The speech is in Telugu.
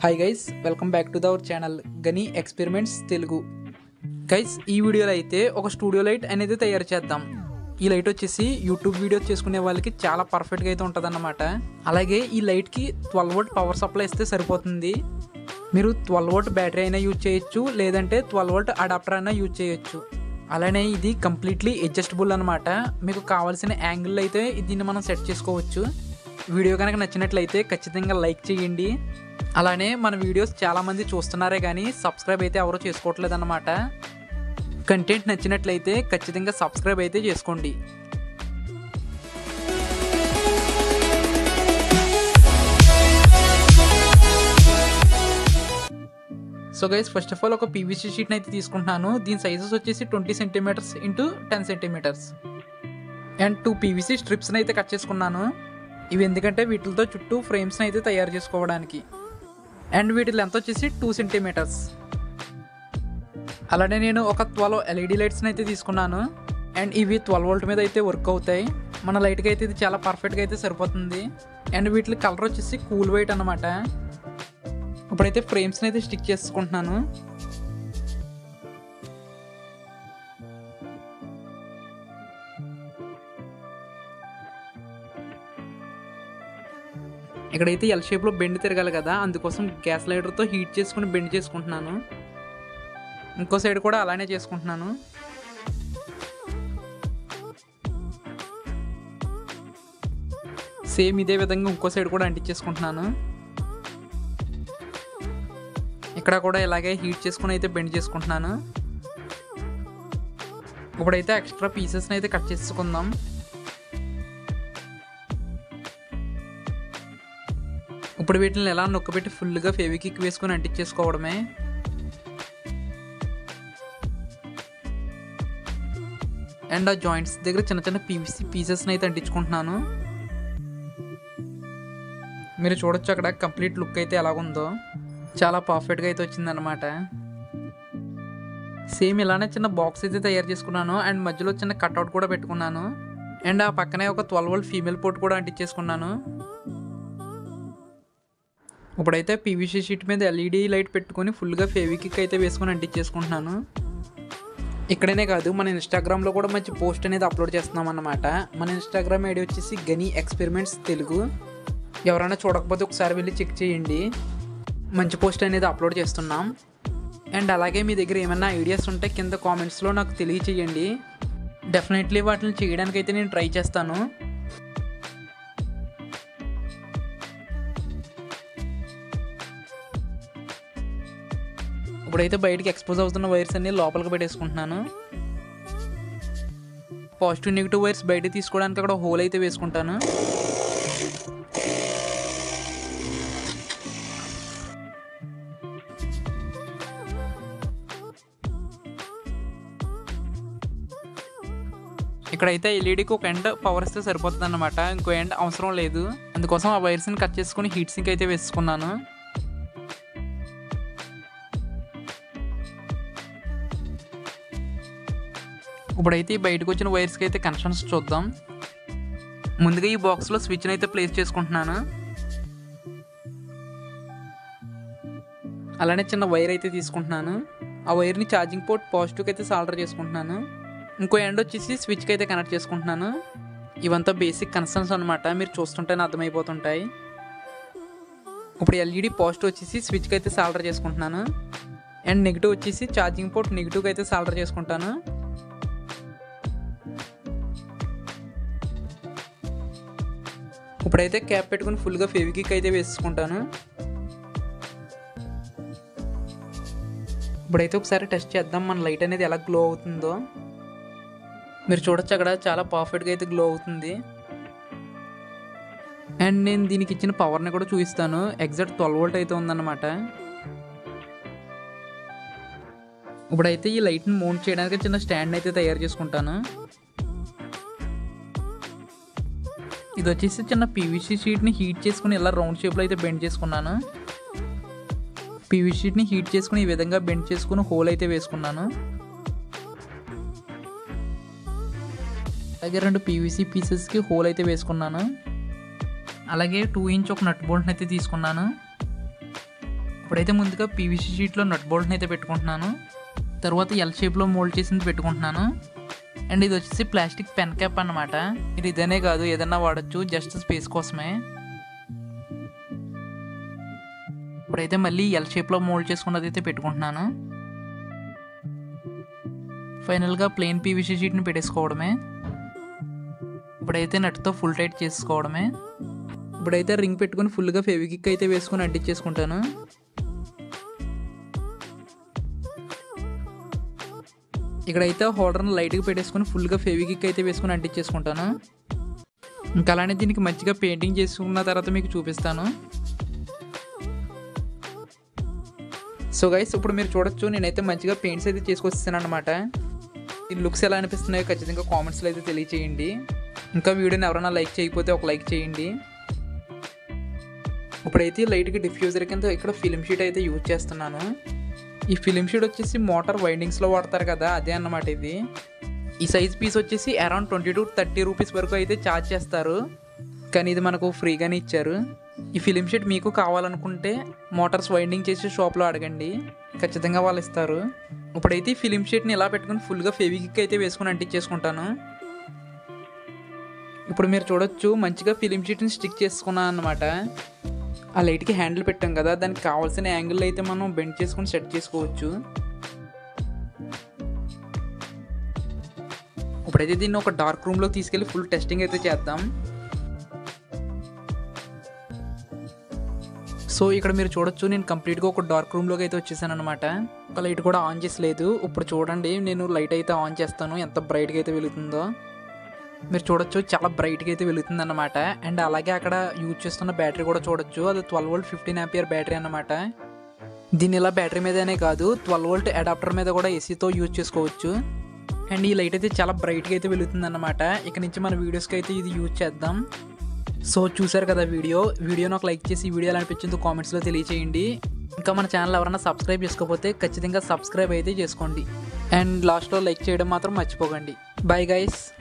hi guys welcome back to the our channel Gani experiments Telugu guys ఈ వీడియోలో అయితే ఒక స్టూడియో లైట్ అనేది తయారు చేద్దాం ఈ లైట్ వచ్చేసి యూట్యూబ్ వీడియోస్ చేసుకునే వాళ్ళకి చాలా పర్ఫెక్ట్గా అయితే ఉంటుందన్నమాట అలాగే ఈ లైట్కి ట్వెల్వ్ వోల్ట్ పవర్ సప్లై ఇస్తే సరిపోతుంది మీరు ట్వెల్వ్ వోల్ట్ బ్యాటరీ అయినా యూజ్ చేయొచ్చు లేదంటే ట్వెల్వ్ వోల్ట్ అడాప్టర్ అయినా యూజ్ చేయొచ్చు అలానే ఇది కంప్లీట్లీ అడ్జస్టబుల్ అనమాట మీకు కావాల్సిన యాంగిల్ అయితే దీన్ని మనం సెట్ చేసుకోవచ్చు వీడియో కనుక నచ్చినట్లయితే ఖచ్చితంగా లైక్ చేయండి అలానే మన వీడియోస్ చాలామంది చూస్తున్నారే కానీ సబ్స్క్రైబ్ అయితే ఎవరు చేసుకోవట్లేదు అనమాట కంటెంట్ నచ్చినట్లయితే ఖచ్చితంగా సబ్స్క్రైబ్ అయితే చేసుకోండి so guys first of all ఒక పీవీసీ షీట్ని అయితే తీసుకుంటున్నాను దీని సైజెస్ వచ్చేసి twenty centimetres into ten centimetres and two PVC స్ట్రిప్స్ని అయితే కట్ చేసుకున్నాను ఇవి ఎందుకంటే వీటితో చుట్టూ ఫ్రేమ్స్ని అయితే తయారు చేసుకోవడానికి అండ్ వీటి లెంత్ వచ్చేసి టూ సెంటీమీటర్స్ అలానే నేను ఒక ట్వెల్వ్ ఎల్ఈడి లైట్స్ని అయితే తీసుకున్నాను అండ్ ఇవి ట్వెల్వ్ వోల్ట్ మీద అయితే వర్క్ అవుతాయి మన లైట్కి అయితే ఇది చాలా పర్ఫెక్ట్గా అయితే సరిపోతుంది అండ్ వీటి కలర్ వచ్చేసి కూల్ వైట్ అనమాట ఇప్పుడైతే ఫ్రేమ్స్ని అయితే స్టిక్ చేసుకుంటున్నాను ఇక్కడైతే ఎల్ షేప్లో బెండ్ తిరగాలి కదా అందుకోసం గ్యాస్ లైటర్తో హీట్ చేసుకుని బెండ్ చేసుకుంటున్నాను ఇంకో సైడ్ కూడా అలానే చేసుకుంటున్నాను సేమ్ ఇదే విధంగా ఇంకో సైడ్ కూడా అంటించేసుకుంటున్నాను ఇక్కడ కూడా ఇలాగే హీట్ చేసుకుని అయితే బెండ్ చేసుకుంటున్నాను ఇప్పుడైతే ఎక్స్ట్రా పీసెస్ని అయితే కట్ చేసుకుందాం ఇప్పుడు వీటిని ఎలా నొక్కబెట్టి ఫుల్గా ఫెవికిక్ వేసుకొని అంటించేసుకోవడమే అండ్ ఆ జాయింట్స్ దగ్గర చిన్న చిన్న పీవీసీ పీసెస్ని అయితే అంటించుకుంటున్నాను మీరు చూడొచ్చు అక్కడ కంప్లీట్ లుక్ అయితే ఎలాగుందో చాలా పర్ఫెక్ట్గా అయితే వచ్చిందనమాట సేమ్ ఇలానే చిన్న బాక్స్ అయితే తయారు చేసుకున్నాను అండ్ మధ్యలో చిన్న కట్అవుట్ కూడా పెట్టుకున్నాను అండ్ ఆ పక్కనే ఒక ట్వెల్వ్ వోల్ట్ ఫీమేల్ పోర్ట్ కూడా అంటించేసుకున్నాను ఇప్పుడైతే పీవీసీ షీట్ మీద ఎల్ఈడి లైట్ పెట్టుకొని ఫుల్గా ఫేవికిక్ అయితే వేసుకొని అంటించేసుకుంటున్నాను ఇక్కడనే కాదు మన ఇన్స్టాగ్రామ్లో కూడా మంచి పోస్ట్ అనేది అప్లోడ్ చేస్తున్నాం అన్నమాట మన ఇన్స్టాగ్రామ్ ఐడి వచ్చేసి గనీ ఎక్స్పెరిమెంట్స్ తెలుగు ఎవరైనా చూడకపోతే ఒకసారి వెళ్ళి చెక్ చేయండి మంచి పోస్ట్ అనేది అప్లోడ్ చేస్తున్నాం అండ్ అలాగే మీ దగ్గర ఏమైనా ఐడియాస్ ఉంటే కింద కామెంట్స్లో నాకు తెలియచేయండి డెఫినెట్లీ వాటిని చేయడానికి అయితే నేను ట్రై చేస్తాను ఇప్పుడైతే బయటికి ఎక్స్పోజ్ అవుతున్న వైర్స్ అన్ని లోపలికి పెట్టేసుకుంటున్నాను పాజిటివ్ నెగిటివ్ వైర్స్ బయట తీసుకోవడానికి అక్కడ హోల్ అయితే వేసుకుంటాను ఇక్కడైతే ఎల్ఈడికి ఒక ఎండ్ పవర్ ఇస్తే సరిపోతుంది అనమాట ఇంకో ఎండ్ అవసరం లేదు అందుకోసం ఆ వైర్స్ని కట్ చేసుకుని హీట్ సింక్ అయితే వేసుకున్నాను ఇప్పుడైతే ఈ బయటకు వచ్చిన వైర్స్కి అయితే కనెక్షన్స్ చూద్దాం ముందుగా ఈ బాక్స్లో స్విచ్ని అయితే ప్లేస్ చేసుకుంటున్నాను అలానే చిన్న వైర్ అయితే తీసుకుంటున్నాను ఆ వైర్ని ఛార్జింగ్ పోర్ట్ పాజిటివ్కి అయితే సాల్డర్ చేసుకుంటున్నాను ఇంకో ఎండ్ వచ్చేసి స్విచ్కి అయితే కనెక్ట్ చేసుకుంటున్నాను ఇవంతా బేసిక్ కనెక్షన్స్ అనమాట మీరు చూస్తుంటేనే అర్థమైపోతుంటాయి ఇప్పుడు ఎల్ఈడి పాజిటివ్ వచ్చేసి స్విచ్కి అయితే సాల్డర్ చేసుకుంటున్నాను అండ్ నెగిటివ్ వచ్చేసి ఛార్జింగ్ పోర్ట్ నెగిటివ్కి అయితే సాల్డర్ చేసుకుంటాను ఇప్పుడైతే క్యాప్ పెట్టుకుని ఫుల్గా ఫెవికిక్ అయితే వేసుకుంటాను ఇప్పుడైతే ఒకసారి టెస్ట్ చేద్దాం మన లైట్ అనేది ఎలా గ్లో అవుతుందో మీరు చూడొచ్చు అక్కడ చాలా పర్ఫెక్ట్గా అయితే గ్లో అవుతుంది అండ్ నేను దీనికి ఇచ్చిన పవర్ని కూడా చూపిస్తాను ఎగ్జాక్ట్ ట్వెల్వ్ వోల్ట్ అయితే ఉందన్నమాట ఇప్పుడైతే ఈ లైట్ని మౌంట్ చేయడానికి చిన్న స్టాండ్ అయితే తయారు చేసుకుంటాను ఇది వచ్చేసి చిన్న పీవీసీ షీట్ని హీట్ చేసుకుని ఇలా రౌండ్ షేప్లో అయితే బెండ్ చేసుకున్నాను పీవీ షీట్ని హీట్ చేసుకుని ఈ విధంగా బెండ్ చేసుకుని హోల్ అయితే వేసుకున్నాను అలాగే రెండు పీవీసీ పీసెస్కి హోల్ అయితే వేసుకున్నాను అలాగే టూ ఇంచ్ ఒక నట్ బోల్ట్ని అయితే తీసుకున్నాను ఇప్పుడైతే ముందుగా పీవీసీ షీట్లో నట్ బోల్ట్ని అయితే పెట్టుకుంటున్నాను తర్వాత ఎల్ షేప్లో మోల్డ్ చేసింది పెట్టుకుంటున్నాను అండ్ ఇది వచ్చేసి ప్లాస్టిక్ పెన్ క్యాప్ అన్నమాట ఇది ఇదనే కాదు ఏదన్నా వాడచ్చు జస్ట్ స్పేస్ కోసమే ఇప్పుడైతే మళ్ళీ ఎల్ షేప్లో మోల్డ్ చేసుకున్నది అయితే పెట్టుకుంటున్నాను ఫైనల్గా ప్లెయిన్ పీవీసీ షీట్ని పెట్టేసుకోవడమే ఇప్పుడైతే నట్తో ఫుల్ టైట్ చేసుకోవడమే ఇప్పుడైతే రింగ్ పెట్టుకుని ఫుల్గా ఫెవికిక్ అయితే వేసుకుని అంటించేసుకుంటాను ఇక్కడైతే హోల్డర్ని లైట్గా పెట్టేసుకుని ఫుల్గా ఫెవికిక్ అయితే వేసుకుని అంటించేసుకుంటాను ఇంకా అలానే దీనికి మంచిగా పెయింటింగ్ చేసుకున్న తర్వాత మీకు చూపిస్తాను సో గైస్ ఇప్పుడు మీరు చూడొచ్చు నేనైతే మంచిగా పెయింట్స్ అయితే చేసుకొస్తాను అనమాట ఈ లుక్స్ ఎలా అనిపిస్తున్నాయో ఖచ్చితంగా కామెంట్స్లో అయితే తెలియచేయండి ఇంకా వీడియోని ఎవరైనా లైక్ చేయకపోతే ఒక లైక్ చేయండి ఇప్పుడైతే లైట్గా డిఫ్యూజర్ కింద ఇక్కడ ఫిలిం షీట్ అయితే యూజ్ చేస్తున్నాను ఈ ఫిలిం షీట్ వచ్చేసి మోటార్ వైండింగ్స్లో వాడతారు కదా అదే అన్నమాట ఇది ఈ సైజ్ పీస్ వచ్చేసి around twenty to thirty rupees వరకు అయితే ఛార్జ్ చేస్తారు కానీ ఇది మనకు ఫ్రీగానే ఇచ్చారు ఈ ఫిలిం షీట్ మీకు కావాలనుకుంటే మోటార్స్ వైండింగ్ చేసే షాప్లో అడగండి ఖచ్చితంగా వాళ్ళు ఇస్తారు ఇప్పుడైతే ఈ ఫిలిం షీట్ని ఇలా పెట్టుకుని ఫుల్గా ఫెవికిక్ అయితే వేసుకుని అంటించేసుకుంటాను ఇప్పుడు మీరు చూడొచ్చు మంచిగా ఫిలిం షీట్ని స్టిక్ చేసుకున్నాను అనమాట ఆ లైట్కి హ్యాండిల్ పెట్టాం కదా దానికి కావాల్సిన యాంగిల్ అయితే మనం బెండ్ చేసుకుని సెట్ చేసుకోవచ్చు ఇప్పుడైతే దీన్ని ఒక డార్క్ రూమ్లో తీసుకెళ్ళి ఫుల్ టెస్టింగ్ అయితే చేద్దాం సో ఇక్కడ మీరు చూడొచ్చు నేను కంప్లీట్గా ఒక డార్క్ రూమ్లోకి అయితే వచ్చేసాను అనమాట ఒక లైట్ కూడా ఆన్ చేసలేదు ఇప్పుడు చూడండి నేను లైట్ అయితే ఆన్ చేస్తాను ఎంత బ్రైట్గా అయితే వెలుగుతుందో మీరు చూడొచ్చు చాలా బ్రైట్గా అయితే వెలుగుతుంది అనమాట అండ్ అలాగే అక్కడ యూజ్ చేస్తున్న బ్యాటరీ కూడా చూడొచ్చు అది twelve volt fifteen ampere battery అనమాట దీని ఇలా బ్యాటరీ మీదనే కాదు ట్వెల్వ్ వోల్ట్ అడాప్టర్ మీద కూడా ఏసీతో యూజ్ చేసుకోవచ్చు అండ్ ఈ లైట్ అయితే చాలా బ్రైట్గా అయితే వెలుగుతుంది అనమాట ఇక నుంచి మన వీడియోస్కి అయితే ఇది యూజ్ చేద్దాం సో చూసారు కదా వీడియో వీడియోని ఒక లైక్ చేసి ఈ వీడియో ఎలా అనిపించిందో కామెంట్స్లో తెలియచేయండి ఇంకా మన ఛానల్ ఎవరైనా సబ్స్క్రైబ్ చేసుకోకపోతే ఖచ్చితంగా సబ్స్క్రైబ్ అయితే చేసుకోండి అండ్ లాస్ట్లో లైక్ చేయడం మాత్రం మర్చిపోకండి బాయ్ గైస్